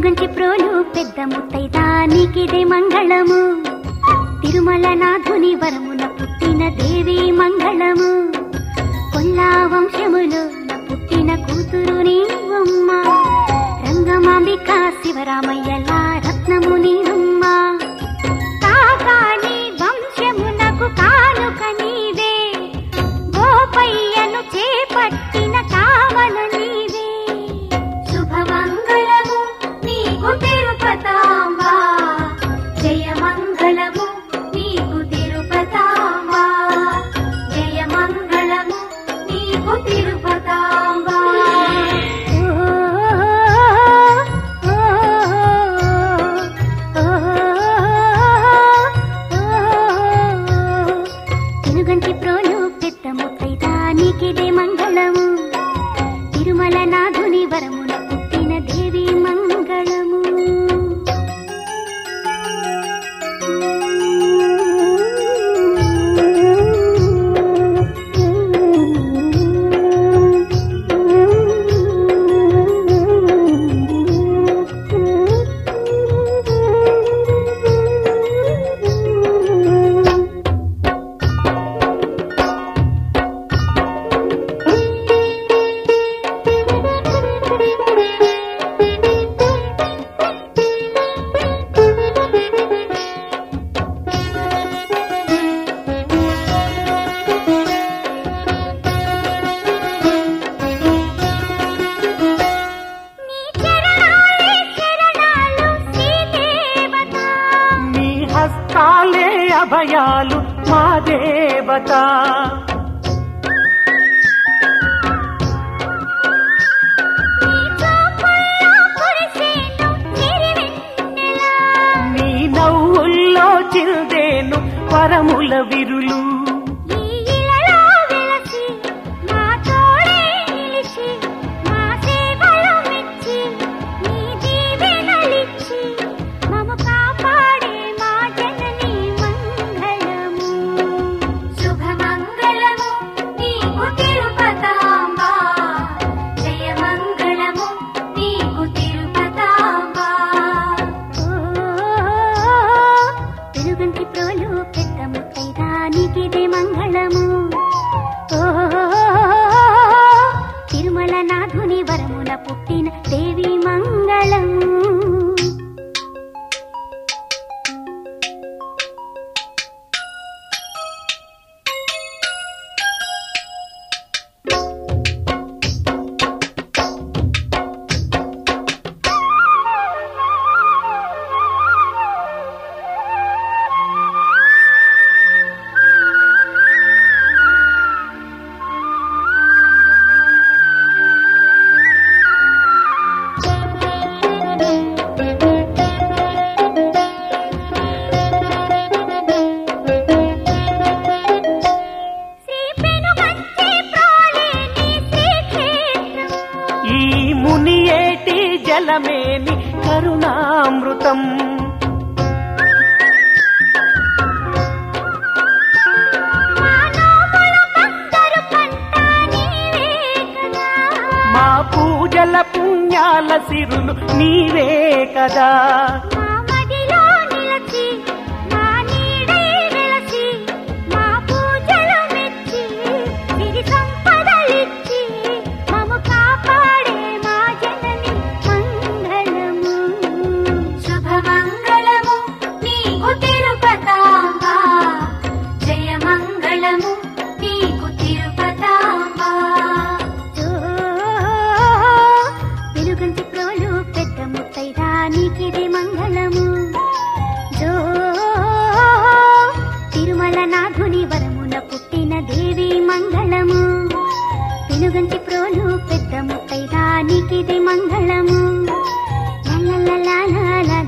పెనుగంటి ప్రోలు పెద్ద ముత్తైదానికిదే మంగళము తిరుమల నాథుని వరమున పుట్టిన దేవి మంగళము కొల్లా వంశములో పుట్టిన కూతురు నీవమ్మ రంగమాంబిక శివరామయ్యల రత్నము నీవమ్మ కాకాని వంశమునకు కానుక నీవే గోపయ్యను చేపట్టిన కావల నీవే శుభమంగళము నీకు తిరుపతాంబా జయమంగళము నీకు తిరుపతాంబా జయమంగళము నీకు తిరుపతాంబా తినుగంటి ప్రోలు పెద్ద ముత్తైదానికిదే మంగళము తిరుమల నాథుని వరమున పుట్టిన దేవి మంగళము నీ చరణాలే శరణాలు శ్రీదేవత నీ హస్తాలే అభయాలు మా దేవత నీ చూపుల్లో కురిసేను సిరివెన్నెల నీ నవ్వుల్లో చిల్దేను వరముల విరులు ఈ ఇలలో వెలసి మా తోడే నిలిచి మా సేవలు మెచ్చి నీ దీవెనలిచ్చి మము కాపాడే మా జనని మంగళము శుభమంగళము నీకు తిరుపతాంబా జయమంగళము నీకు తిరుపతాంబా వెలుగంటి ప్రోలు పెద్ద ముత్తైదానికిదే మంగళము ఓ తిరుమల నాథుని వరమున పుట్టిన దేవి మంగళం శ్రీ పెనుగంటి ప్రోలేని శ్రీక్షేత్రం ఈ మునియేటి జలమేని కరుణామృతం మానవుల బంగారు పంట నీవే కదా మా పూజల పుణ్యాల సిరులు నీవే కదా మా మదిలో నిలచి మా నీడై వెలసి మా పూజలు మెచ్చి సిరి సంపదలిచ్చి మము కాపాడే మా జనని మంగళము శుభమంగళము నీకు తిరుపతాంబా జయమంగళము నీకు తిరుపతాంబా వెలుగంటి ప్రోలు పెద్ద ముత్తైదానికిది మంగళము జో తిరుమల నాథుని వరమున పుట్టిన దేవి మంగళము వెలుగంటి ప్రోలు పెద్ద ముత్తైదానికిది మంగళము లా లా లా లా లా